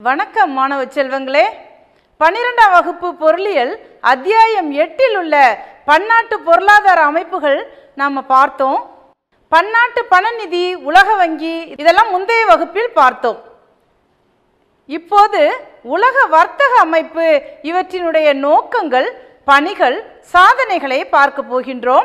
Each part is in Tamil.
வணக்கம் மாணவ செல்வங்களே பன்னிரெண்டாம் வகுப்பு பொருளியல் அத்தியாயம் எட்டில் உள்ள பன்னாட்டு பொருளாதார அமைப்புகள் நாம் பார்த்தோம் பன்னாட்டு பணநிதி உலக வங்கி இதெல்லாம் முந்தைய வகுப்பில் பார்த்தோம் இப்போது உலக வர்த்தக அமைப்பு இவற்றினுடைய நோக்கங்கள் பணிகள் சாதனைகளை பார்க்க போகின்றோம்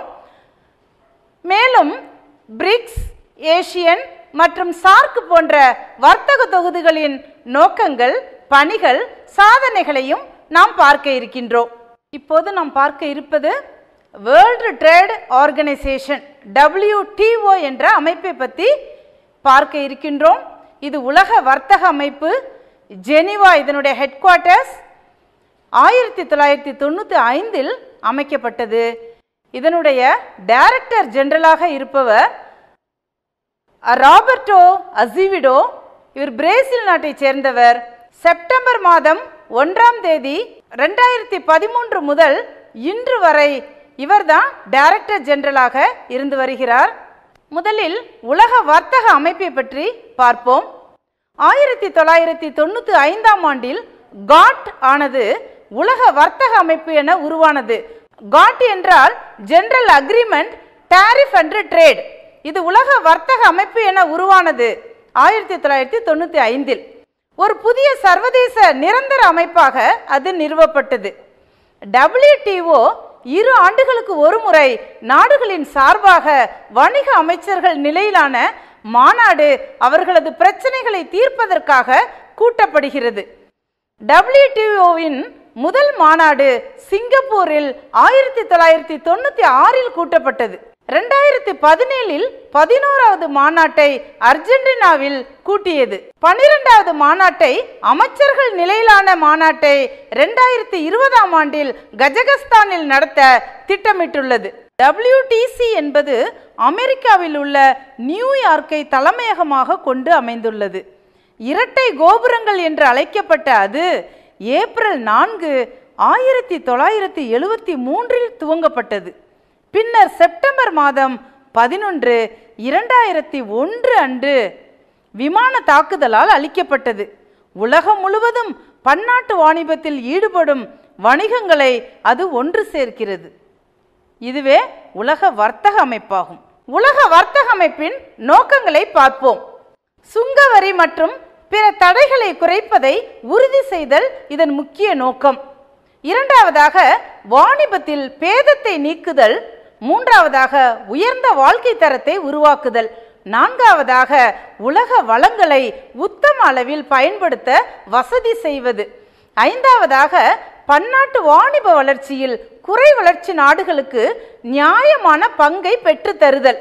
மேலும் பிரிக்ஸ் ஏசியன் மற்றும் சார்க் போன்ற வர்த்தக தொகுதிகளின் நோக்கங்கள் பணிகள் சாதனைகளையும் நாம் பார்க்க இருக்கின்றோம் இப்போது நாம் பார்க்க இருப்பது வேர்ல்டு ட்ரேட் ஆர்கனைசேஷன் WTO என்ற அமைப்பை பற்றி பார்க்க இருக்கின்றோம் இது உலக வர்த்தக அமைப்பு ஜெனிவா இதனுடைய ஹெட் குவார்ட்டர்ஸ் ஆயிரத்தி தொள்ளாயிரத்தி தொண்ணூற்றி ஐந்தில் அமைக்கப்பட்டது இதனுடைய டைரக்டர் ஜெனரலாக இருப்பவர் ராபர்டோ அசிவிடோ இவர் பிரேசில் நாட்டைச் சேர்ந்தவர் செப்டம்பர் மாதம் ஒன்றாம் தேதி ரெண்டாயிரத்தி பதிமூன்று முதல் இன்று வரை இவர்தான் டைரக்டர் ஜெனரலாக இருந்து வருகிறார் முதலில் உலக வர்த்தக அமைப்பை பற்றி பார்ப்போம் ஆயிரத்தி தொள்ளாயிரத்தி தொண்ணூற்றி ஐந்தாம் ஆண்டில் காட் ஆனது உலக வர்த்தக அமைப்பு என உருவானது காட் என்றால் general agreement tariff and trade இது உலக வர்த்தக அமைப்பு என உருவானது ஆயிரத்தி தொள்ளாயிரத்தி தொண்ணூற்றி ஐந்தில் ஒரு புதிய சர்வதேச நிரந்தர அமைப்பாக அது நிறுவப்பட்டது டபிள்யூடிஓ இரு ஆண்டுகளுக்கு ஒரு முறை நாடுகளின் சார்பாக வணிக அமைச்சர்கள் நிலையிலான மாநாடு அவர்களது பிரச்சனைகளை தீர்ப்பதற்காக கூட்டப்படுகிறது டபிள்யூடிஓவின் முதல் மாநாடு சிங்கப்பூரில் ஆயிரத்தி தொள்ளாயிரத்தி தொண்ணூற்றி ஆறில் கூட்டப்பட்டது ரெண்டாயிரத்தி பதினேழில் பதினோராவது மாநாட்டை அர்ஜென்டினாவில் கூட்டியது பன்னிரெண்டாவது மாநாட்டை அமைச்சர்கள் நிலையிலான மாநாட்டை ரெண்டாயிரத்தி இருபதாம் ஆண்டில் கஜகஸ்தானில் நடத்த திட்டமிட்டுள்ளது டபிள்யூடிசி என்பது அமெரிக்காவில் உள்ள நியூயார்க்கை தலைமையகமாக கொண்டு அமைந்துள்ளது இரட்டை கோபுரங்கள் என்று அழைக்கப்பட்ட அது ஏப்ரல் நான்கு ஆயிரத்தி தொள்ளாயிரத்தி எழுவத்தி மூன்றில் துவங்கப்பட்டது பின்னர் செப்டம்பர் மாதம் பதினொன்று இரண்டாயிரத்தி ஒன்று அன்று விமான தாக்குதலால் அளிக்கப்பட்டது உலகம் முழுவதும் பன்னாட்டு வாணிபத்தில் ஈடுபடும் வணிகங்களை அது ஒன்று சேர்க்கிறது இதுவே உலக வர்த்தக அமைப்பாகும் உலக வர்த்தக அமைப்பின் நோக்கங்களை பார்ப்போம் சுங்கவரி மற்றும் பிற தடைகளை குறைப்பதை உறுதி செய்தல் இதன் முக்கிய நோக்கம் இரண்டாவதாக வாணிபத்தில் பேதத்தை நீக்குதல் மூன்றாவதாக உயர்ந்த வாழ்க்கை தரத்தை உருவாக்குதல் நான்காவதாக உலக வளங்களை உத்தம அளவில் பயன்படுத்த வசதி செய்வது ஐந்தாவதாக பன்னாட்டு வாணிப வளர்ச்சியில் குறை வளர்ச்சி நாடுகளுக்கு நியாயமான பங்கை பெற்றுத் தருதல்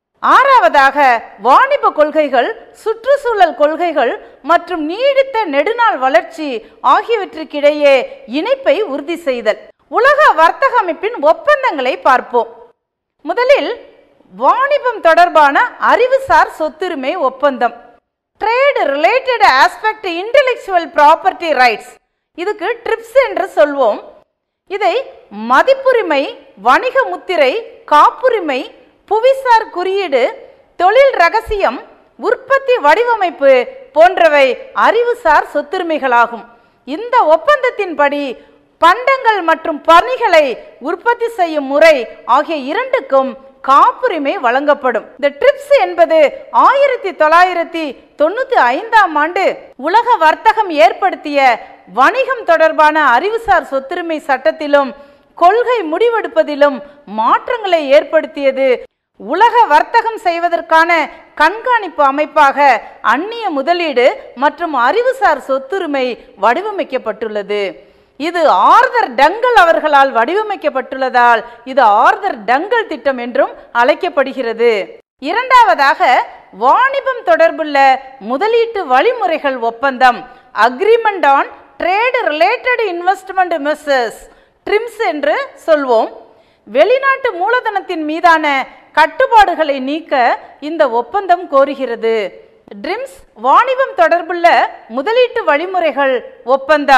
ஆறாவதாக வாணிப கொள்கைகள் சுற்றுச்சூழல் கொள்கைகள் மற்றும் நீடித்த நெடுநாள் வளர்ச்சி ஆகியவற்றுக்கிடையே இணைப்பை உறுதி செய்தல் உலக வர்த்தக அமைப்பின் ஒப்பந்தங்களை பார்ப்போம் முதலில் வாணிபம் தொடர்பான அறிவுசார் சொத்துரிமை ஒப்பந்தம் trade related aspect intellectual property rights இதுக்கு ட்ரிப்ஸ் என்று சொல்வோம் இதை மதிப்புரிமை வணிக முத்திரை காப்புரிமை புவிசார் குறியீடு தொழில் ரகசியம் உற்பத்தி வடிவமைப்பு போன்றவை அறிவுசார் சொத்துரிமைகளாகும் இந்த ஒப்பந்தத்தின்படி பண்டங்கள் மற்றும் பணிகளை உற்பத்தி செய்யும் முறை ஆகிய இரண்டுக்கும் காப்புரிமை வழங்கப்படும் இந்த ட்ரிப்ஸ் என்பது ஆயிரத்தி தொள்ளாயிரத்தி தொண்ணூத்தி ஐந்தாம் ஆண்டு உலக வர்த்தகம் ஏற்படுத்திய வணிகம் தொடர்பான அறிவுசார் சொத்துரிமை சட்டத்திலும் கொள்கை முடிவெடுப்பதிலும் மாற்றங்களை ஏற்படுத்தியது உலக வர்த்தகம் செய்வதற்கான கண்காணிப்பு அமைப்பாக அந்நிய முதலீடு மற்றும் அறிவுசார் சொத்துரிமை வடிவமைக்கப்பட்டுள்ளது இது ஆர்தர் டங்கல் அவர்களால் வடிவமைக்கப்பட்டுள்ளதால் இது ஆர்தர் டங்கல் திட்டம் என்றும் அழைக்கப்படுகிறது இரண்டாவதாக வாணிபம் தொடர்புள்ள முதலீட்டு வழிமுறைகள் ஒப்பந்தம் agreement on trade related investment measures TRIMS என்று சொல்வோம் வெளிநாட்டு மூலதனத்தின் மீதான கட்டுப்பாடுகளை நீக்க இந்த ஒப்பந்தம் கோருகிறது ட்ரிம்ஸ் வாணிபம் தொடர்புள்ள முதலீட்டு வழிமுறைகள் ஒப்பந்தம்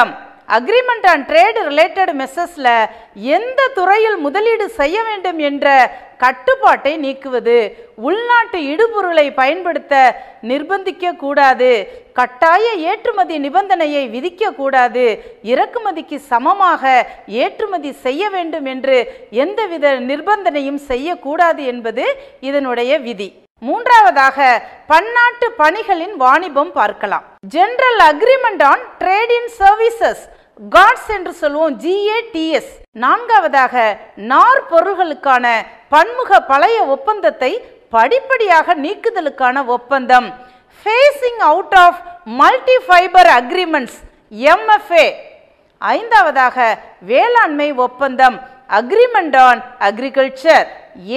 அக்ரிமெண்ட் ஆன் ட்ரேட் ரிலேட்டட் மெசஸ்ல எந்த துறையில் முதலீடு செய்ய வேண்டும் என்ற கட்டுப்பாட்டை நீக்குவது உள்நாட்டு இடுபொருளை பயன்படுத்த நிர்பந்திக்க கூடாது கட்டாய ஏற்றுமதி நிபந்தனையை விதிக்க கூடாது இறக்குமதிக்கு சமமாக ஏற்றுமதி செய்ய வேண்டும் என்று எந்தவித நிர்பந்தனையும் செய்யக்கூடாது என்பது இதனுடைய விதி மூன்றாவதாக பன்னாட்டு பணிகளின் வாணிபம் பார்க்கலாம் general agreement on trade in services GATS என்று சொல்லுவோம் ஜிஏடிஎஸ் நான்காவதாக நார் பொருள்களுக்கான பன்முக பழைய ஒப்பந்தத்தை படிப்படியாக நீக்குதலுக்கான ஒப்பந்தம் phasing out of multi fibre agreements MFA ஐந்தாவதாக வேளாண்மை ஒப்பந்தம் அக்ரிமெண்ட் ஆன் அக்ரிகல்ச்சர்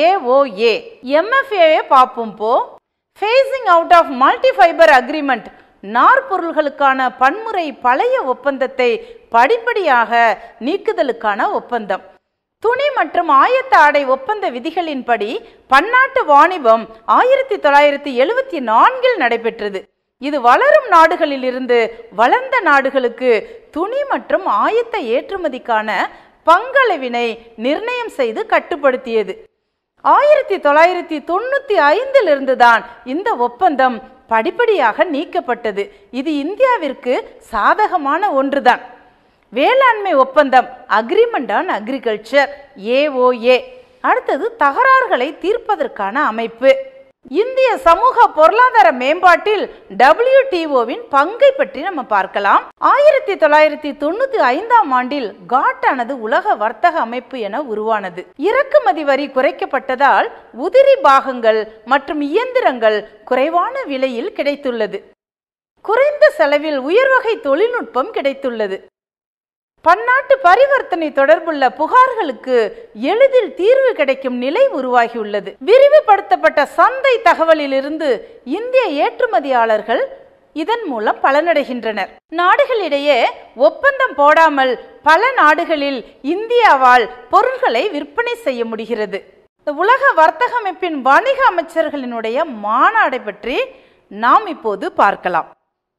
ஏஓஏ எம்எஃப்ஏவை பார்ப்போம் போ phasing out of multi fibre agreement நார்பொருள்களுக்கான பன்முறை பழைய ஒப்பந்தத்தை படிப்படியாக நீக்குதலுக்கான ஒப்பந்தம் துணி மற்றும் ஆயத்த ஆடை ஒப்பந்த விதிகளின்படி பன்னாட்டு வாணிபம் ஆயிரத்தி தொள்ளாயிரத்தி எழுவத்தி நான்கில் நடைபெற்றது இது வளரும் நாடுகளிலிருந்து வளர்ந்த நாடுகளுக்கு துணி மற்றும் ஆயத்த ஏற்றுமதிக்கான பங்களவினை நிர்ணயம் செய்து கட்டுப்படுத்தியது ஆயிரத்தி தொள்ளாயிரத்தி தொண்ணூத்தி ஐந்திலிருந்து தான் இந்த ஒப்பந்தம் படிப்படியாக நீக்கப்பட்டது இது இந்தியாவிற்கு சாதகமான ஒன்றுதான் வேளாண்மை ஒப்பந்தம் அக்ரிமெண்ட் ஆன் அக்ரிகல்ச்சர் ஏஓஏ அடுத்தது தகராறுகளை தீர்ப்பதற்கான அமைப்பு இந்திய சமூக பொருளாதார மேம்பாட்டில் டபிள்யூடிஓவின் பங்கை பற்றி நம்ம பார்க்கலாம் ஆயிரத்தி தொள்ளாயிரத்தி தொண்ணூத்தி ஐந்தாம் ஆண்டில் காட் ஆனது உலக வர்த்தக அமைப்பு என உருவானது இறக்குமதி வரி குறைக்கப்பட்டதால் உதிரி பாகங்கள் மற்றும் இயந்திரங்கள் குறைவான விலையில் கிடைத்துள்ளது குறைந்த செலவில் உயர்வகை தொழில்நுட்பம் கிடைத்துள்ளது பன்னாட்டு பரிவர்த்தனை தொடர்புள்ள புகார்களுக்கு எளிதில் தீர்வு கிடைக்கும் நிலை உருவாகியுள்ளது விரிவுபடுத்தப்பட்ட சந்தை தகவலிலிருந்து இந்திய ஏற்றுமதியாளர்கள் இதன் மூலம் பலனடைகின்றனர் நாடுகளிடையே ஒப்பந்தம் போடாமல் பல நாடுகளில் இந்தியாவால் பொருள்களை விற்பனை செய்ய முடிகிறது இந்த உலக வர்த்தக அமைப்பின் வணிக அமைச்சர்களினுடைய மாநாடை பற்றி நாம் இப்போது பார்க்கலாம்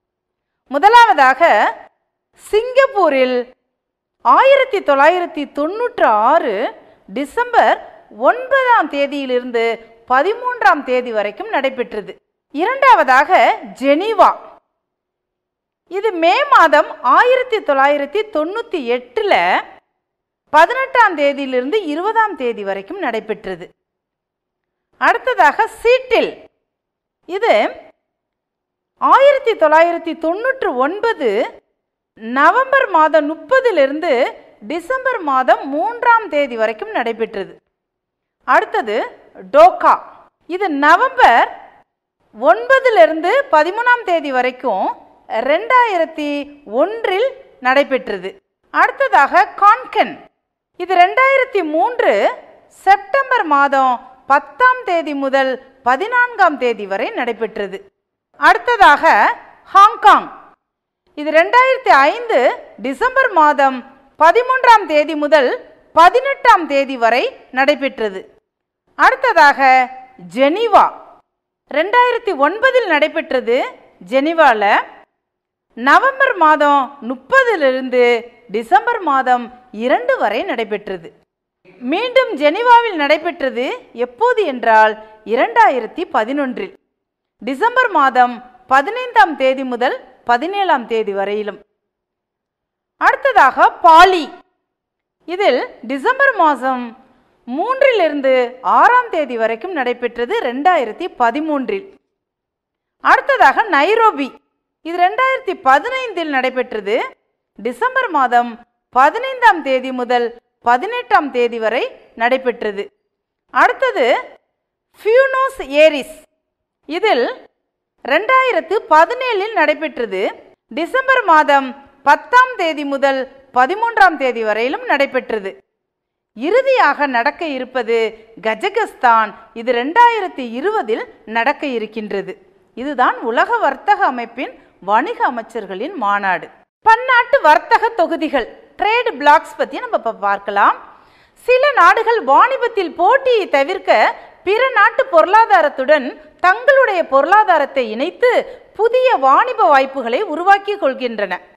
முதலாவதாக சிங்கப்பூரில் ஆயிரத்தி தொள்ளாயிரத்தி தொண்ணூற்று ஆறு டிசம்பர் ஒன்பதாம் தேதியிலிருந்து பதிமூன்றாம் தேதி வரைக்கும் நடைபெற்றது இரண்டாவதாக ஜெனீவா இது மே மாதம் ஆயிரத்தி தொள்ளாயிரத்தி தொண்ணூற்றி எட்டில் பதினெட்டாம் தேதியிலிருந்து இருபதாம் தேதி வரைக்கும் நடைபெற்றது அடுத்ததாக சீட்டில் இது ஆயிரத்தி தொள்ளாயிரத்தி தொண்ணூற்று ஒன்பது நவம்பர் மாதம் முப்பதிலிருந்து டிசம்பர் மாதம் மூன்றாம் தேதி வரைக்கும் நடைபெற்றது அடுத்தது டோக்கா இது நவம்பர் ஒன்பதிலிருந்து பதிமூணாம் தேதி வரைக்கும் ரெண்டாயிரத்தி ஒன்றில் நடைபெற்றது அடுத்ததாக கான்கன் இது ரெண்டாயிரத்தி மூன்று செப்டம்பர் மாதம் பத்தாம் தேதி முதல் பதினான்காம் தேதி வரை நடைபெற்றது அடுத்ததாக ஹாங்காங் இது ரெண்டாயிரத்தி ஐந்து டிசம்பர் மாதம் பதிமூன்றாம் தேதி முதல் பதினெட்டாம் தேதி வரை நடைபெற்றது அடுத்ததாக ஜெனீவா ரெண்டாயிரத்தி ஒன்பதில் நடைபெற்றது ஜெனீவாவில் நவம்பர் மாதம் முப்பதிலிருந்து டிசம்பர் மாதம் இரண்டு வரை நடைபெற்றது மீண்டும் ஜெனீவாவில் நடைபெற்றது எப்போது என்றால் இரண்டாயிரத்தி பதினொன்றில் டிசம்பர் மாதம் பதினைந்தாம் தேதி முதல் பதினேழாம் தேதி வரையிலும் அடுத்ததாக பாலி இதில் டிசம்பர் மாதம் மூன்றிலிருந்து ஆறாம் தேதி வரைக்கும் நடைபெற்றது ரெண்டாயிரத்தி பதிமூன்றில் அடுத்ததாக நைரோபி இது ரெண்டாயிரத்தி பதினைந்தில் நடைபெற்றது டிசம்பர் மாதம் பதினைந்தாம் தேதி முதல் பதினெட்டாம் தேதி வரை நடைபெற்றது அடுத்தது ஃபியூனோஸ் ஏரிஸ் இதில் ரெண்டாயிரத்து பதினேழில் நடைபெற்றது டிசம்பர் மாதம் பத்தாம் தேதி முதல் பதிமூன்றாம் தேதி வரையிலும் நடைபெற்றது இறுதியாக நடக்க இருப்பது கஜகஸ்தான் இது ரெண்டாயிரத்தி இருபதில் நடக்க இருக்கின்றது இதுதான் உலக வர்த்தக அமைப்பின் வணிக அமைச்சர்களின் மாநாடு பன்னாட்டு வர்த்தக தொகுதிகள் ட்ரேட் பிளாக்ஸ் பற்றி நம்ம இப்போ பார்க்கலாம் சில நாடுகள் வாணிபத்தில் போட்டியை தவிர்க்க பிற நாட்டு பொருளாதாரத்துடன் தங்களுடைய பொருளாதாரத்தை இணைத்து புதிய வாணிப வாய்ப்புகளை உருவாக்கி கொள்கின்றன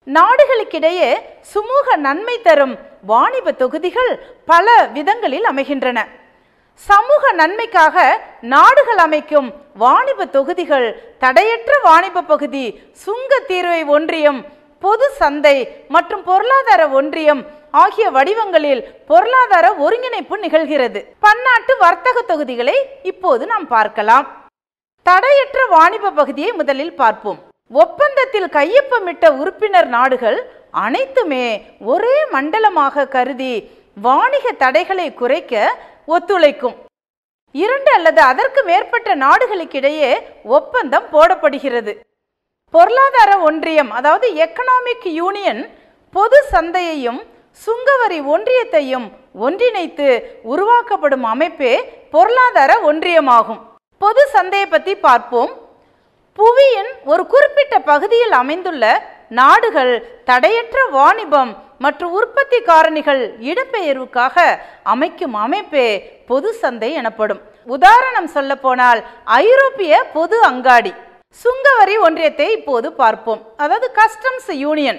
நாடுகளுக்கிடையே சுமூக நன்மை தரும் வாணிப தொகுதிகள் பல விதங்களில் அமைகின்றன சமூக நன்மைக்காக நாடுகள் அமைக்கும் வாணிப தொகுதிகள் தடையற்ற வாணிப பகுதி சுங்க தீர்வை ஒன்றியம் பொது சந்தை மற்றும் பொருளாதார ஒன்றியம் ஆகிய வடிவங்களில் பொருளாதார ஒருங்கிணைப்பு நிகழ்கிறது பன்னாட்டு வர்த்தக தொகுதிகளை இப்போது நாம் பார்க்கலாம் தடையற்ற வாணிப பகுதியை முதலில் பார்ப்போம் ஒப்பந்தத்தில் கையொப்பமிட்ட உறுப்பினர் நாடுகள் அனைத்துமே ஒரே மண்டலமாக கருதி வாணிக தடைகளை குறைக்க ஒத்துழைக்கும் இரண்டு அல்லது அதற்கு மேற்பட்ட நாடுகளுக்கிடையே ஒப்பந்தம் போடப்படுகிறது பொருளாதார ஒன்றியம் அதாவது எக்கனாமிக் யூனியன் பொது சந்தையையும் சுங்கவரி ஒன்றியத்தையும் ஒன்றிணைத்து உருவாக்கப்படும் அமைப்பே பொருளாதார ஒன்றியமாகும் பொது சந்தையை பற்றி பார்ப்போம் புவியின் ஒரு குறிப்பிட்ட பகுதியில் அமைந்துள்ள நாடுகள் தடையற்ற வாணிபம் மற்றும் உற்பத்தி காரணிகள் இடம்பெயர்வுக்காக அமைக்கும் அமைப்பே பொது சந்தை எனப்படும் உதாரணம் சொல்ல போனால் ஐரோப்பிய பொது அங்காடி சுங்கவரி ஒன்றியத்தை இப்போது பார்ப்போம் அதாவது கஸ்டம்ஸ் யூனியன்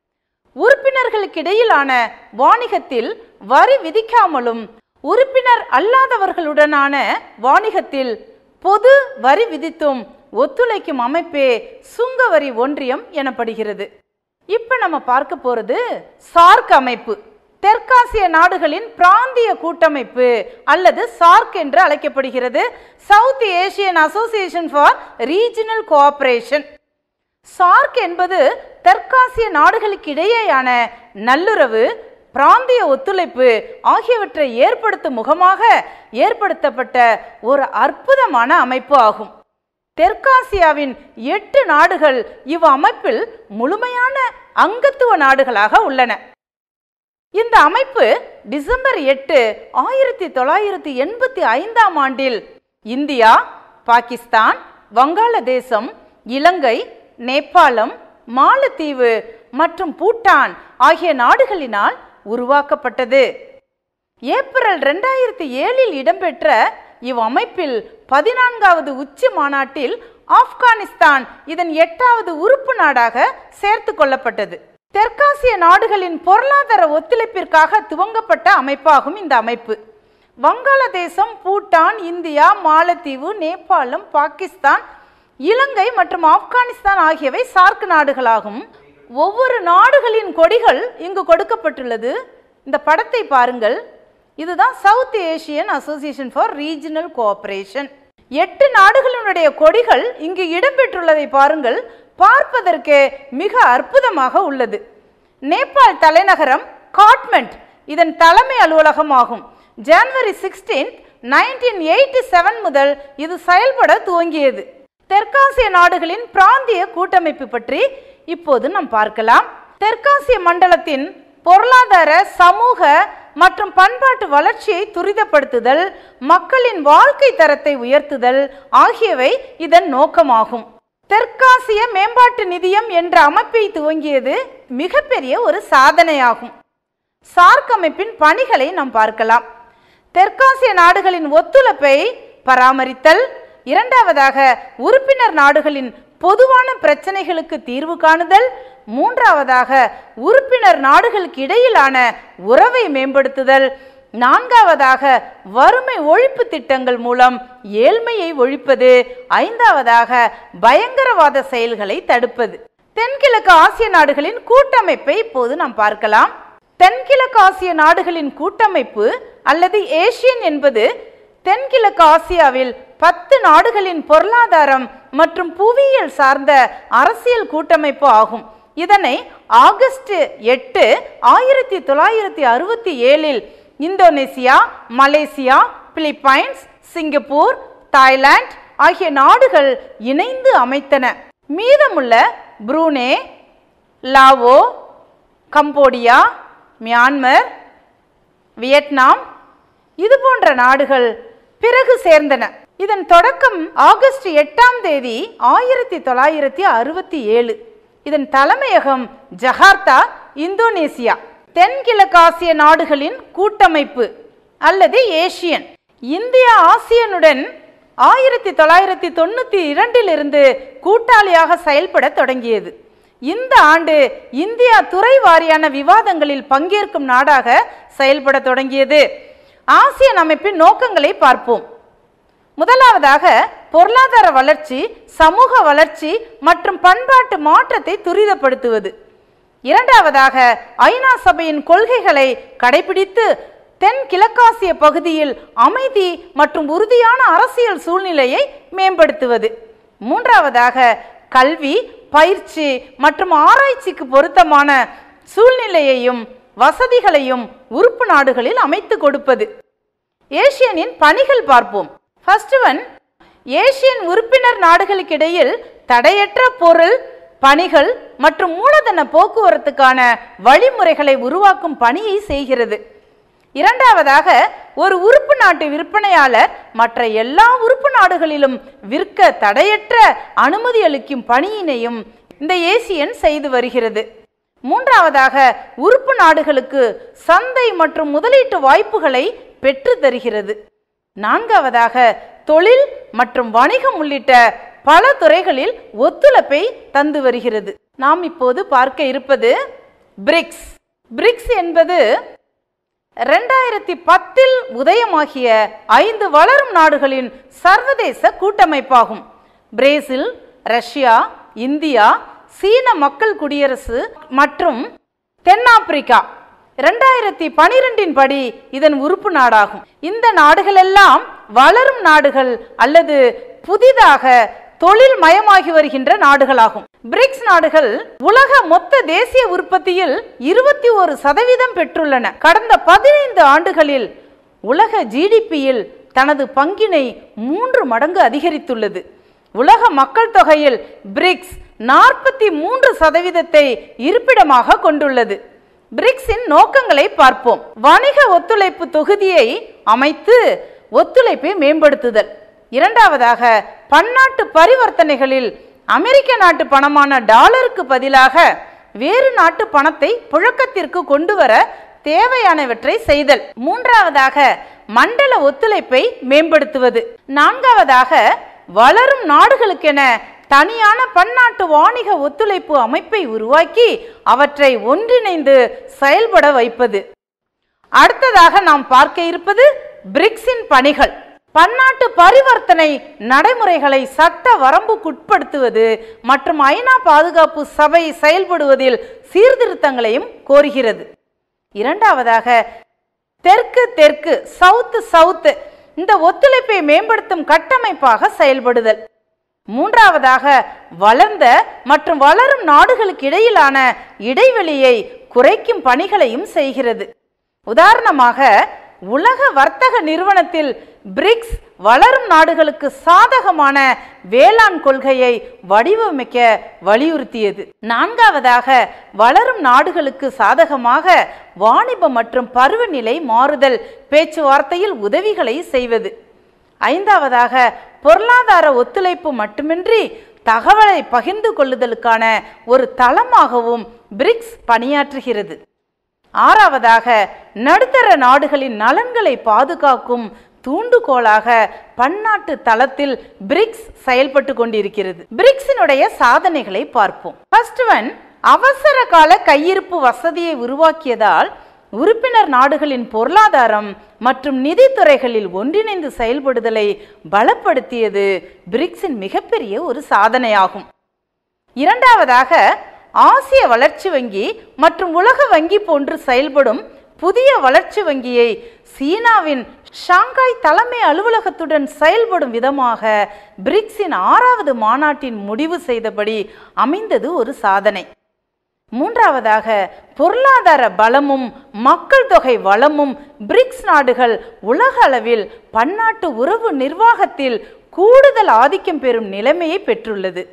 உறுப்பினர்களுக்கிடையிலான வாணிகத்தில் வரி விதிக்காமலும் உறுப்பினர் அல்லாதவர்களுடனான வாணிகத்தில் பொது வரி விதித்தும் ஒத்துழைக்கும் அமைப்பே சுங்கவரி ஒன்றியம் எனப்படுகிறது இப்ப நம்ம பார்க்க போறது சார்க் அமைப்பு தெற்காசிய நாடுகளின் பிராந்திய கூட்டமைப்பு அல்லது சார்க் என்று அழைக்கப்படுகிறது South Asian Association for Regional Cooperation SAARC என்பது தெற்காசிய நாடுகளுக்கு இடையேயான நல்லுறவு பிராந்திய ஒத்துழைப்பு ஆகியவற்றை ஏற்படுத்தும் முகமாக ஏற்படுத்தப்பட்ட ஒரு அற்புதமான அமைப்பு ஆகும் தெற்காசியாவின் எட்டு நாடுகள் இவ் அமைப்பில் முழுமையான அங்கத்துவ நாடுகளாக உள்ளன இந்த அமைப்பு டிசம்பர் எட்டு ஆயிரத்தி தொள்ளாயிரத்தி எண்பத்தி ஐந்தாம் ஆண்டில் இந்தியா பாகிஸ்தான் வங்காளதேசம் இலங்கை நேபாளம் மாலத்தீவு மற்றும் பூட்டான் ஆகிய நாடுகளினால் உருவாக்கப்பட்டது ஏப்ரல் ரெண்டாயிரத்தி ஏழில் இடம்பெற்ற இவ் அமைப்பில் பதினான்காவது உச்சி மாநாட்டில் ஆப்கானிஸ்தான் இதன் எட்டாவது உறுப்பு நாடாக சேர்த்து கொள்ளப்பட்டது தெற்காசிய நாடுகளின் பொருளாதார ஒத்துழைப்பிற்காக துவங்கப்பட்ட அமைப்பாகும் இந்த அமைப்பு வங்காளதேசம் பூட்டான் இந்தியா மாலத்தீவு நேபாளம் பாகிஸ்தான் இலங்கை மற்றும் ஆப்கானிஸ்தான் ஆகியவை சார்க் நாடுகளாகும் ஒவ்வொரு நாடுகளின் கொடிகள் இங்கு கொடுக்கப்பட்டுள்ளது இந்த படத்தை பாருங்கள் இதுதான் South Asian Association for Regional Cooperation எட்டு நாடுகளினுடைய கொடிகள் இங்கு இடம்பெற்றுள்ளதை பாருங்கள் பார்ப்பதற்கே மிக அற்புதமாக உள்ளது நேபாள் தலைநகரம் காட்மெண்ட் இதன் தலைமை அலுவலகம் ஆகும் ஜனவரி சிக்ஸ்டீன் நைன்டீன் எயிட்டி செவன் முதல் இது செயல்பட துவங்கியது தெற்காசிய நாடுகளின் பிராந்திய கூட்டமைப்பு பற்றி இப்போது நாம் பார்க்கலாம் தெற்காசிய மண்டலத்தின் பொருளாதார சமூக மற்றும் பண்பாட்டு வளர்ச்சியை துரிதப்படுத்துதல் மக்களின் வாழ்க்கை தரத்தை உயர்த்துதல் ஆகியவை இதன் நோக்கமாகும் தெற்காசிய மேம்பாட்டு நிதியம் என்ற அமைப்பை துவங்கியது மிகப்பெரிய ஒரு சாதனையாகும் சார்க் அமைப்பின் பணிகளை நாம் பார்க்கலாம் தெற்காசிய நாடுகளின் ஒத்துழைப்பை பராமரித்தல் இரண்டாவதாக உறுப்பினர் நாடுகளின் பொதுவான பிரச்சனைகளுக்கு தீர்வு காணுதல் மூன்றாவதாக உறுப்பினர் நாடுகளுக்கு இடையிலான உறவை மேம்படுத்துதல் நான்காவதாக வறுமை ஒழிப்பு திட்டங்கள் மூலம் ஏழ்மையை ஒழிப்பது ஐந்தாவதாக பயங்கரவாத செயல்களை தடுப்பது தென்கிழக்கு ஆசிய நாடுகளின் கூட்டமைப்பை இப்போது நாம் பார்க்கலாம் தென்கிழக்கு ஆசிய நாடுகளின் கூட்டமைப்பு அல்லது ஏசியன் என்பது தென்கிழக்கு ஆசியாவில் பத்து நாடுகளின் பொருளாதாரம் மற்றும் புவியியல் சார்ந்த அரசியல் கூட்டமைப்பு ஆகும் இதனை ஆகஸ்ட் எட்டு ஆயிரத்தி தொள்ளாயிரத்தி அறுபத்தி ஏழில் Indonesia Malaysia Philippines Singapore Thailand ஆகிய நாடுகள் இணைந்து அமைத்தன மீதமுள்ள Brunei Lao Cambodia Myanmar Vietnam இது போன்ற நாடுகள் பிறகு சேர்ந்தன இதன் தொடக்கம் ஆகஸ்ட் எட்டாம் தேதி ஆயிரத்தி தொள்ளாயிரத்தி அறுபத்தி ஏழு இதன் தலைமையகம் ஜகார்த்தா இந்தோனேசியா தென்கிழக்காசிய நாடுகளின் கூட்டமைப்பு அல்லது ஏசியன் இந்தியா ஆசியனுடன் ஆயிரத்தி தொள்ளாயிரத்தி தொண்ணூற்றி இரண்டிலிருந்து கூட்டாளியாக செயல்பட தொடங்கியது இந்த ஆண்டு இந்தியா துறை வாரியான விவாதங்களில் பங்கேற்கும் நாடாக செயல்பட தொடங்கியது ஆசியன் அமைப்பின் நோக்கங்களை பார்ப்போம் முதலாவதாக பொருளாதார வளர்ச்சி சமூக வளர்ச்சி மற்றும் பண்பாட்டு மாற்றத்தை துரிதப்படுத்துவது இரண்டாவதாக ஐநா சபையின் கொள்கைகளை கடைபிடித்து தென் கிழக்காசிய பகுதியில் அமைதி மற்றும் உறுதியான அரசியல் சூழ்நிலையை மேம்படுத்துவது மூன்றாவதாக கல்வி பயிற்சி மற்றும் ஆராய்ச்சிக்கு பொருத்தமான சூழ்நிலையையும் வசதிகளையும் உறுப்பு நாடுகளில் அமைத்து கொடுப்பது ஏசியனின் பணிகள் பார்ப்போம் ஃபர்ஸ்ட் ஒன் ஏசியன் உறுப்பினர் நாடுகளுக்கிடையில் தடையற்ற பொருள் பணிகள் மற்றும் மூலதன போக்குவரத்துக்கான வழிமுறைகளை உருவாக்கும் பணியை செய்கிறது இரண்டாவதாக ஒரு உறுப்பு நாட்டு விற்பனையாளர் மற்ற எல்லா உறுப்பு நாடுகளிலும் விற்க தடையற்ற அனுமதி அளிக்கும் பணியினையும் இந்த ஏசியன் செய்து வருகிறது மூன்றாவதாக உறுப்பு நாடுகளுக்கு சந்தை மற்றும் முதலீட்டு வாய்ப்புகளை பெற்று தருகிறது நான்காவதாக தொழில் மற்றும் வணிகம் உள்ளிட்ட பல துறைகளில் ஒத்துழைப்பை தந்து வருகிறது நாம் இப்போது பார்க்க இருப்பது பிரிக்ஸ் பிரிக்ஸ் என்பது ரெண்டாயிரத்தி பத்தில் உதயமாகிய ஐந்து வளரும் நாடுகளின் சர்வதேச கூட்டமைப்பாகும் பிரேசில் ரஷ்யா இந்தியா சீன மக்கள் குடியரசு மற்றும் தென்னாப்பிரிக்கா இரண்டாயிரத்தி பனிரெண்டின் படி இதன் உறுப்பு நாடாகும் இந்த நாடுகளெல்லாம் வளரும் நாடுகள் அல்லது புதிதாக தொழில் மயமாகி வருகின்ற நாடுகளாகும் பிரிக்ஸ் நாடுகள் உலக மொத்த தேசிய உற்பத்தியில் இருபத்தி ஒரு சதவீதம் பெற்றுள்ளன கடந்த பதினைந்து ஆண்டுகளில் உலக ஜிடிபியில் தனது பங்கினை மூன்று மடங்கு அதிகரித்துள்ளது உலக மக்கள் தொகையில் பிரிக்ஸ் நாற்பத்தி மூன்று சதவீதத்தை இருப்பிடமாக கொண்டுள்ளது பிரிக்ஸின் நோக்கங்களை பார்ப்போம் வணிக ஒத்துழைப்பு தொகுதியை அமைத்து ஒத்துழைப்பை மேம்படுத்துதல் இரண்டாவதாக பன்னாட்டு பரிவர்த்தனைகளில் அமெரிக்க நாட்டு பணமான டாலருக்கு பதிலாக வேறு நாட்டு பணத்தை புழக்கத்திற்கு கொண்டு வர தேவையானவற்றை செய்தல் மூன்றாவதாக மண்டல ஒத்துழைப்பை மேம்படுத்துவது நான்காவதாக வளரும் நாடுகளுக்கென தனியான பன்னாட்டு வாணிக ஒத்துழைப்பு அமைப்பை உருவாக்கி அவற்றை ஒன்றிணைந்து செயல்பட வைப்பது அடுத்ததாக நாம் பார்க்க இருப்பது பிரிக்ஸின் பணிகள் பன்னாட்டு பரிவர்த்தனை நடைமுறைகளை சட்ட வரம்புக்குட்படுத்துவது மற்றும் ஐநா பாதுகாப்பு சபை செயல்படுவதில் சீர்திருத்தங்களையும் கோருகிறது இரண்டாவதாக தெற்கு தெற்கு சவுத்து சவுத்து இந்த ஒத்துழைப்பை மேம்படுத்தும் கட்டமைப்பாக செயல்படுதல் மூன்றாவதாக வளர்ந்த மற்றும் வளரும் நாடுகளுக்கு இடையிலான இடைவெளியை குறைக்கும் பணிகளையும் செய்கிறது உதாரணமாக உலக வர்த்தக நிறுவனத்தில் பிரிக்ஸ் வளரும் நாடுகளுக்கு சாதகமான வேளாண் கொள்கையை வடிவமைக்க வலியுறுத்தியது நான்காவதாக வளரும் நாடுகளுக்கு சாதகமாக வாணிப மற்றும் பருவநிலை மாறுதல் பேச்சுவார்த்தையில் உதவிகளை செய்வது ஐந்தாவதாக பொருளாதார ஒத்துழைப்பு மட்டுமின்றி தகவலை பகிர்ந்து கொள்ளுதலுக்கான ஒரு தளமாகவும் பிரிக்ஸ் பணியாற்றுகிறது ஆறாவதாக நடுத்தர நாடுகளின் நலன்களை பாதுகாக்கும் தூண்டுகோலாக பன்னாட்டு தளத்தில் பிரிக்ஸ் செயல்பட்டு கொண்டிருக்கிறது பிரிக்ஸினுடைய சாதனைகளை பார்ப்போம் ஃபர்ஸ்ட் ஒன் அவசர கால கையிருப்பு வசதியை உருவாக்கியதால் உறுப்பினர் நாடுகளின் பொருளாதாரம் மற்றும் நிதித்துறைகளில் ஒன்றிணைந்து செயல்படுதலை பலப்படுத்தியது பிரிக்ஸின் மிகப்பெரிய ஒரு சாதனையாகும் இரண்டாவதாக ஆசிய வளர்ச்சி வங்கி மற்றும் உலக வங்கி போன்று செயல்படும் புதிய வளர்ச்சி வங்கியை சீனாவின் ஷாங்காய் தலைமை அலுவலகத்துடன் செயல்படும் விதமாக பிரிக்ஸின் ஆறாவது மாநாட்டின் முடிவு செய்தபடி அமைந்தது ஒரு சாதனை மூன்றாவதாக பொருளாதார பலமும் மக்கள் தொகை வளமும் பிரிக்ஸ் நாடுகள் உலக அளவில் பன்னாட்டு உறவு நிர்வாகத்தில் கூடுதல் ஆதிக்கம் பெறும் நிலைமையை பெற்றுள்ளது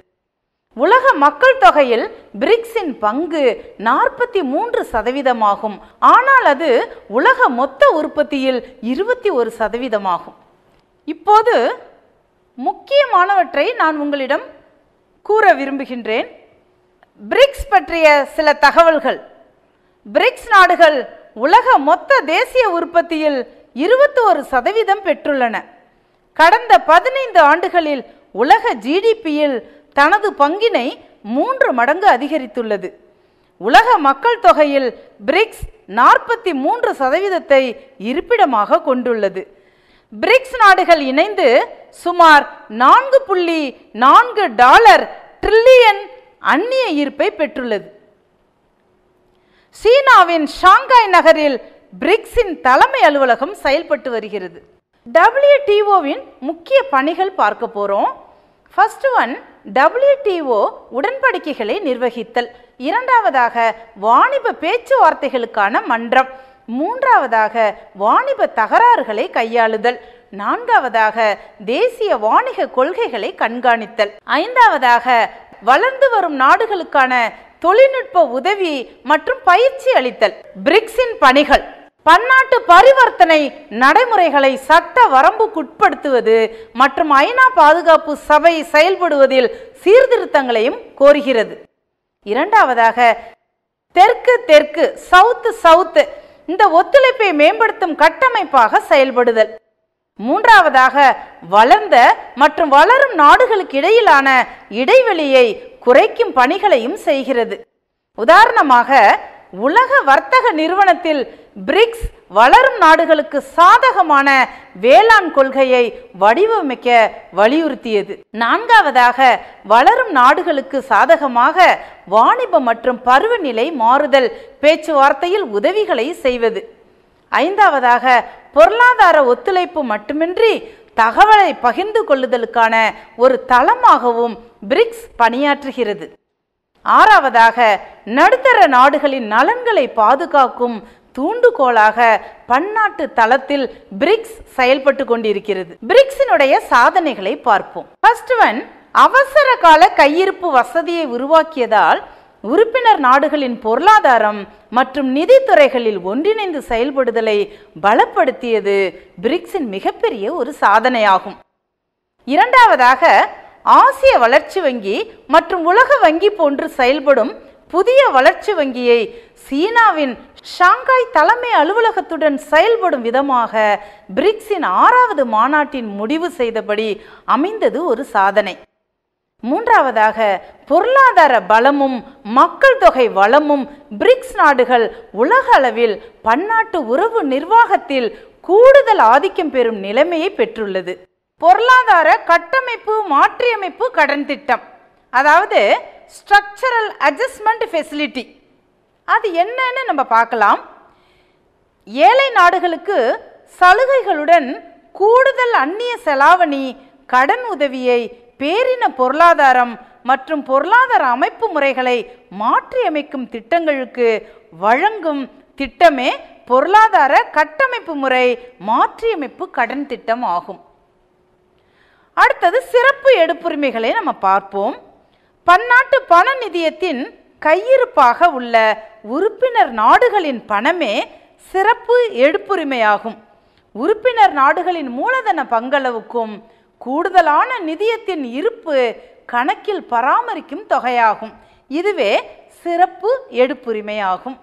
உலக மக்கள் தொகையில் பிரிக்ஸின் பங்கு நாற்பத்தி மூன்று சதவீதமாகும் ஆனால் அது உலக மொத்த உற்பத்தியில் இருபத்தி ஒரு சதவீதமாகும் இப்போது முக்கியமானவற்றை நான் உங்களிடம் கூற விரும்புகின்றேன் பிரிக்ஸ் பற்றிய சில தகவல்கள் பிரிக்ஸ் நாடுகள் உலக மொத்த தேசிய உற்பத்தியில் இருபத்தி ஒரு சதவீதம் பெற்றுள்ளன கடந்த பதினைந்து ஆண்டுகளில் உலக ஜிடிபியில் தனது பங்கினை மூன்று மடங்கு அதிகரித்துள்ளது உலக மக்கள் தொகையில் பிரிக்ஸ் நாற்பத்தி மூன்று சதவீதத்தை இருப்பிடமாக கொண்டுள்ளது பிரிக்ஸ் நாடுகள் இணைந்து சுமார் நான்கு புள்ளி நான்கு டாலர் ட்ரில்லியன் அந்நிய ஈர்ப்பை பெற்றுள்ளது சீனாவின் ஷாங்காய் நகரில் பிரிக்ஸின் தலைமை அலுவலகம் செயல்பட்டு வருகிறது டபிள்யூடிஓவின் முக்கிய பணிகள் பார்க்க போறோம் ஃபர்ஸ்ட் ஒன் டபிள்யூடிஓ உடன்படிக்கைகளை நிர்வகித்தல் இரண்டாவதாக வாணிப பேச்சுவார்த்தைகளுக்கான மன்றம் மூன்றாவதாக வாணிப தகராறுகளை கையாளுதல் நான்காவதாக தேசிய வாணிக கொள்கைகளை கண்காணித்தல் ஐந்தாவதாக வளர்ந்து வரும் நாடுகளுக்கான தொழில்நுட்ப உதவி மற்றும் பயிற்சி அளித்தல் பிரிக்ஸின் பணிகள் பன்னாட்டு பரிவர்த்தனை நடைமுறைகளை சட்ட வரம்புக்குட்படுத்துவது மற்றும் ஐநா பாதுகாப்பு சபை செயல்படுவதில் சீர்திருத்தங்களையும் கோருகிறது இரண்டாவதாக தெற்கு தெற்கு சவுத் சவுத் இந்த ஒத்துழைப்பை மேம்படுத்தும் கட்டமைப்பாக செயல்படுதல் மூன்றாவதாக வளர்ந்த மற்றும் வளரும் நாடுகளுக்கு இடையிலான இடைவெளியை குறைக்கும் பணிகளையும் செய்கிறது உதாரணமாக உலக வர்த்தக நிறுவனத்தில் பிரிக்ஸ் வளரும் நாடுகளுக்கு சாதகமான வேளாண் கொள்கையை வடிவமைக்க வலியுறுத்தியது நான்காவதாக வளரும் நாடுகளுக்கு சாதகமாக வாணிப மற்றும் பருவநிலை மாறுதல் பேச்சுவார்த்தையில் உதவிகளை செய்வது ஐந்தாவதாக பொருளாதார ஒத்துழைப்பு மட்டுமின்றி தகவலை பகிர்ந்து கொள்ளுதலுக்கான ஒரு தளமாகவும் பிரிக்ஸ் பணியாற்றுகிறது ஆறாவதாக நடுத்தர நாடுகளின் நலன்களை பாதுகாக்கும் தூண்டுகோலாக பன்னாட்டு தளத்தில் பிரிக்ஸ் செயல்பட்டு கொண்டிருக்கிறது பிரிக்ஸினுடைய சாதனைகளை பார்ப்போம் ஃபர்ஸ்ட் ஒன் அவசர கால கையிருப்பு வசதியை உருவாக்கியதால் உறுப்பினர் நாடுகளின் பொருளாதாரம் மற்றும் நிதித்துறைகளில் ஒன்றிணைந்து செயல்படுதலை பலப்படுத்தியது பிரிக்ஸின் மிகப்பெரிய ஒரு சாதனையாகும் இரண்டாவதாக ஆசிய வளர்ச்சி வங்கி மற்றும் உலக வங்கி போன்று செயல்படும் புதிய வளர்ச்சி வங்கியை சீனாவின் ஷாங்காய் தலைமை அலுவலகத்துடன் செயல்படும் விதமாக பிரிக்ஸின் ஆறாவது மாநாட்டின் முடிவு செய்தபடி அமைந்தது ஒரு சாதனை மூன்றாவதாக பொருளாதார பலமும் மக்கள் தொகை வளமும் பிரிக்ஸ் நாடுகள் உலக அளவில் பன்னாட்டு உறவு நிர்வாகத்தில் கூடுதல் ஆதிக்கம் பெறும் நிலைமையை பெற்றுள்ளது பொருளாதார கட்டமைப்பு மாற்றியமைப்பு கடன் திட்டம் அதாவது ஸ்ட்ரக்சரல் அட்ஜஸ்ட்மெண்ட் ஃபெசிலிட்டி அது என்னன்னு நம்ம பார்க்கலாம் ஏழை நாடுகளுக்கு சலுகைகளுடன் கூடுதல் அந்நிய செலாவணி கடன் உதவியை பேரின பொருளாதாரம் மற்றும் பொருளாதார அமைப்பு முறைகளை மாற்றியமைக்கும் திட்டங்களுக்கு வழங்கும் திட்டமே பொருளாதார கட்டமைப்பு முறை மாற்றியமைப்பு கடன் திட்டம் ஆகும் அடுத்தது சிறப்பு எடுப்புரிமைகளை நம்ம பார்ப்போம் பன்னாட்டு பண நிதியத்தின் கையிருப்பாக உள்ள உறுப்பினர் நாடுகளின் பணமே சிறப்பு எடுப்புரிமையாகும் உறுப்பினர் நாடுகளின் மூலதன பங்களவுக்கும் கூடுதலான நிதியத்தின் இருப்பு கணக்கில் பராமரிக்கும் தொகையாகும் இதுவே சிறப்பு எடுப்புரிமையாகும்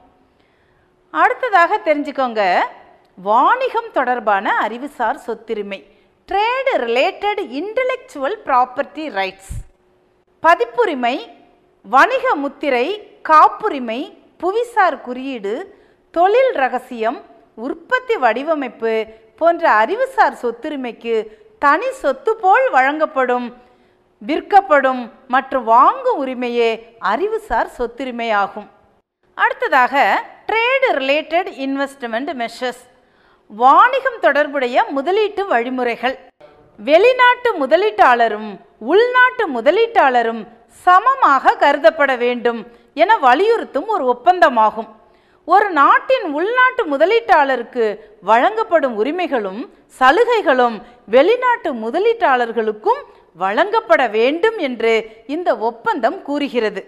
அடுத்ததாக தெரிஞ்சுக்கோங்க வாணிகம் தொடர்பான அறிவுசார் சொத்துரிமை trade related intellectual property rights பதிப்புரிமை வணிக முத்திரை காப்புரிமை புவிசார் குறியீடு தொழில் ரகசியம் உற்பத்தி வடிவமைப்பு போன்ற அறிவுசார் சொத்துரிமைக்கு தனி சொத்து போல் வழங்கப்படும் விற்கப்படும் மற்றும் வாங்கும் உரிமையே அறிவுசார் சொத்துரிமை ஆகும் அடுத்ததாக ட்ரேடு ரிலேட்டட் இன்வெஸ்ட்மெண்ட் மெஷர்ஸ் வாணிகம் தொடர்புடைய முதலீட்டு வழிமுறைகள் வெளிநாட்டு முதலீட்டாளரும் உள்நாட்டு முதலீட்டாளரும் சமமாக கருதப்பட வேண்டும் என வலியுறுத்தும் ஒரு ஒப்பந்தமாகும் ஒரு நாட்டின் உள்நாட்டு முதலீட்டாளருக்கு வழங்கப்படும் உரிமைகளும் சலுகைகளும் வெளிநாட்டு முதலீட்டாளர்களுக்கும் வழங்கப்பட வேண்டும் என்று இந்த ஒப்பந்தம் கூறுகிறது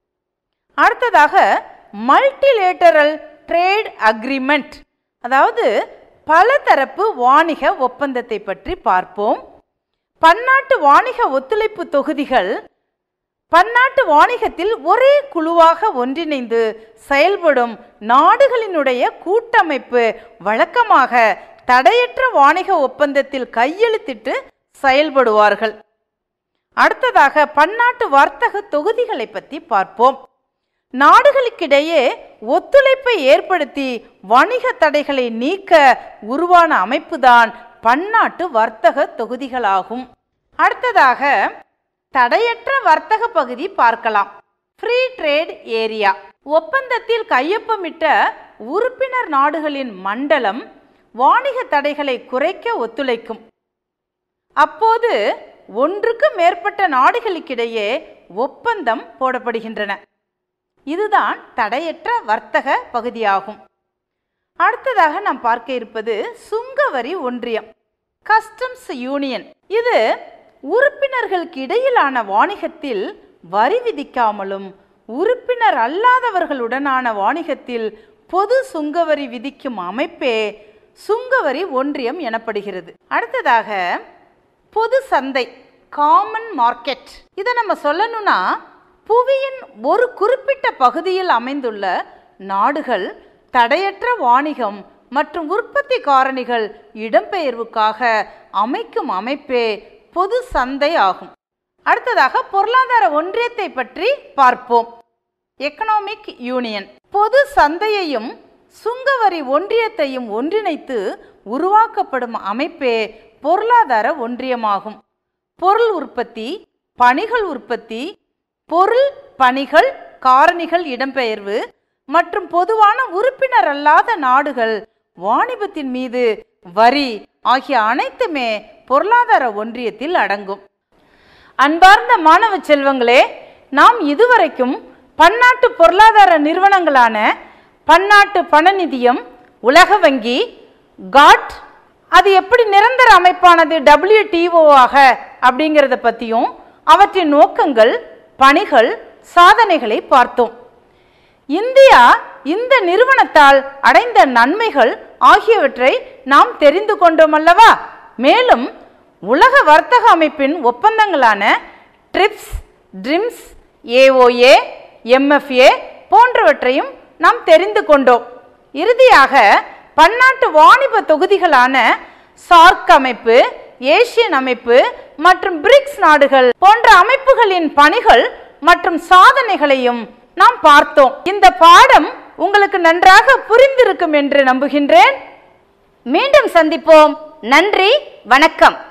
அடுத்ததாக மல்டிலேட்டரல் ட்ரேட் அக்ரிமெண்ட் அதாவது பலதரப்பு வாணிக ஒப்பந்தத்தை பற்றி பார்ப்போம் பன்னாட்டு வாணிக ஒத்துழைப்பு தொகுதிகள் பன்னாட்டு வாணிகத்தில் ஒரே குழுவாக ஒன்றிணைந்து செயல்படும் நாடுகளினுடைய கூட்டமைப்பு வழக்கமாக தடையற்ற வாணிக ஒப்பந்தத்தில் கையெழுத்திட்டு செயல்படுவார்கள் அடுத்ததாக பன்னாட்டு வர்த்தக தொகுதிகளை பற்றி பார்ப்போம் நாடுகளுக்கிடையே ஒத்துழைப்பை ஏற்படுத்தி வணிக தடைகளை நீக்க உருவான அமைப்புதான் பன்னாட்டு வர்த்தக தொகுதிகளாகும் அடுத்ததாக தடையற்ற வர்த்தக பகுதி பார்க்கலாம் ஃப்ரீ ட்ரேட் ஏரியா ஒப்பந்தத்தில் கையொப்பமிட்ட உறுப்பினர் நாடுகளின் மண்டலம் வாணிக தடைகளை குறைக்க ஒத்துழைக்கும் அப்போது ஒன்றுக்கு மேற்பட்ட நாடுகளுக்கிடையே ஒப்பந்தம் போடப்படுகின்றன இதுதான் தடையற்ற வர்த்தக பகுதியாகும் அடுத்ததாக நாம் பார்க்க இருப்பது சுங்கவரி ஒன்றியம் கஸ்டம்ஸ் யூனியன் இது உறுப்பினர்களுக்கு இடையிலான வாணிகத்தில் வரி விதிக்காமலும் உறுப்பினர் அல்லாதவர்களுடனான வாணிகத்தில் பொது சுங்கவரி விதிக்கும் அமைப்பே சுங்கவரி ஒன்றியம் எனப்படுகிறது அடுத்ததாக பொது சந்தை காமன் மார்க்கெட் இதை நம்ம சொல்லணும்னா புவியின் ஒரு குறிப்பிட்ட பகுதியில் அமைந்துள்ள நாடுகள் தடையற்ற வாணிகம் மற்றும் உற்பத்தி காரணிகள் இடம்பெயர்வுக்காக அமைக்கும் அமைப்பே பொது சந்தை ஆகும் அடுத்ததாக பொருளாதார ஒன்றியத்தை பற்றி பார்ப்போம் எக்கனாமிக் யூனியன் பொது சந்தையையும் சுங்கவரி ஒன்றியத்தையும் ஒன்றிணைத்து உருவாக்கப்படும் அமைப்பே பொருளாதார ஒன்றியமாகும் பொருள் உற்பத்தி பணிகள் உற்பத்தி பொருள் பணிகள் காரணிகள் இடம்பெயர்வு மற்றும் பொதுவான உறுப்பினர் அல்லாத நாடுகள் வாணிபத்தின் மீது வரி ஆகிய அனைத்துமே பொருளாதார ஒன்றியத்தில் அடங்கும் அன்பார்ந்த மாணவ செல்வங்களே நாம் இதுவரைக்கும் பன்னாட்டு பொருளாதார நிறுவனங்களான பன்னாட்டு பண நிதியம் உலக வங்கி காட் அது எப்படி நிரந்தர அமைப்பானது WTO ஆக அப்படிங்கிறத பற்றியும் அவற்றின் நோக்கங்கள் பணிகள் சாதனைகளை பார்த்தோம் இந்தியா இந்த நிறுவனத்தால் அடைந்த நன்மைகள் ஆகியவற்றை நாம் தெரிந்து கொண்டோம் அல்லவா மேலும் உலக வர்த்தக அமைப்பின் ஒப்பந்தங்களான ட்ரிப்ஸ் ட்ரிம்ஸ் ஏஓஏ எம்எஃப்ஏ போன்றவற்றையும் நாம் தெரிந்து கொண்டோம் இறுதியாக பன்னாட்டு வாணிப தொகுதிகளான சார்க் அமைப்பு ஏசியன் அமைப்பு மற்றும் பிரிக்ஸ் நாடுகள் போன்ற அமைப்புகளின் பணிகள் மற்றும் சாதனைகளையும் நாம் பார்த்தோம் இந்த பாடம் உங்களுக்கு நன்றாக புரிந்திருக்கும் என்று நம்புகின்றேன் மீண்டும் சந்திப்போம் நன்றி வணக்கம்